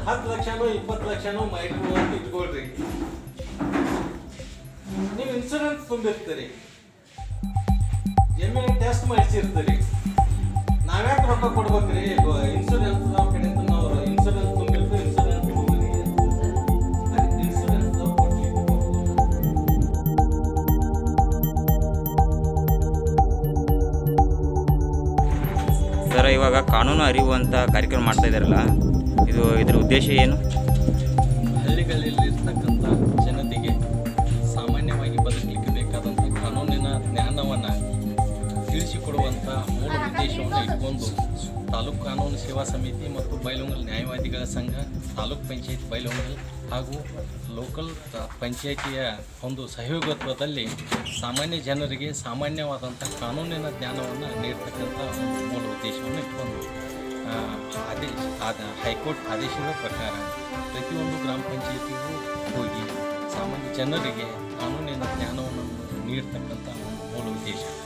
ಹತ್ತು ಲಕ್ಷನೋ ಇಪ್ಪತ್ತು ಲಕ್ಷನೋ ಮೈಟ್ರು ಅಂತ ಇಟ್ಕೊಳ್ರಿ ನೀವು ಇನ್ಸೂರೆನ್ಸ್ ತುಂಬಿರ್ತೀರಿ ಜಮೀನು ಟೆಸ್ಟ್ ಮಾಡಿಸಿರ್ತೀರಿ ನಾವ್ಯಾಕೆ ರೊಕ್ಕ ಕೊಡ್ಬೇಕ್ರಿ ಇನ್ಸೂರೆನ್ಸ್ ನಾವು ಕಡೆಯಿಂದ ನಾವು ಇನ್ಸೂರೆನ್ಸ್ ತುಂಬಿರ್ತೀವಿ ಇನ್ಸೂರೆನ್ಸ್ ತುಂಬಿರಿ ಅದಕ್ಕೆ ಇನ್ಸೂರೆನ್ಸ್ ಕೊಡ್ಲಿಕ್ಕೆ ಹೋಗೋದು. ಸರ್ ಇವಾಗ ಕಾನೂನು ಅರಿವು ಅಂತ ಕಾರ್ಯಕ್ರಮ ಮಾಡ್ತಾ ಇದ್ದಾರಲ್ಲ ಇದು ಇದ್ರ ಉದ್ದೇಶ ಏನು ಹಳ್ಳಿಗಳಲ್ಲಿರ್ತಕ್ಕಂಥ ಜನತೆಗೆ ಸಾಮಾನ್ಯವಾಗಿ ಬದುಕಲಿಕ್ಕೆ ಬೇಕಾದಂಥ ಕಾನೂನಿನ ಜ್ಞಾನವನ್ನು ತಿಳಿಸಿಕೊಡುವಂಥ ಮೂಲ ಉದ್ದೇಶವನ್ನು ಇಟ್ಕೊಂಡು ತಾಲೂಕು ಕಾನೂನು ಸೇವಾ ಸಮಿತಿ ಮತ್ತು ಬೈಲೊಂಗಲ್ ನ್ಯಾಯವಾದಿಗಳ ಸಂಘ ತಾಲೂಕ್ ಪಂಚಾಯತ್ ಬೈಲೊಂಗಲ್ ಹಾಗೂ ಲೋಕಲ್ ತ- ಪಂಚಾಯಿತಿಯ ಒಂದು ಸಹಯೋಗತ್ವದಲ್ಲಿ ಸಾಮಾನ್ಯ ಜನರಿಗೆ ಸಾಮಾನ್ಯವಾದಂಥ ಕಾನೂನಿನ ಜ್ಞಾನವನ್ನು ನೀಡ್ತಕ್ಕಂಥ ಒಂದು ಮೂಲ ಉದ್ದೇಶವನ್ನು ಇಟ್ಕೊಂಡು ಆ, ಆದೇಶ ಆದ ಹೈಕೋರ್ಟ್ ಆದೇಶದ ಪ್ರಕಾರ ಪ್ರತಿಯೊಂದು ಗ್ರಾಮ ಪಂಚಾಯತಿಗೂ ಹೋಗಿ ಸಾಮಾನ್ಯ ಜನರಿಗೆ ಕಾನೂನಿನ ಜ್ಞಾನವನ್ನು ನೀಡ್ತಕ್ಕಂಥ ಒಂದು ಮೂಲ ಉದ್ದೇಶ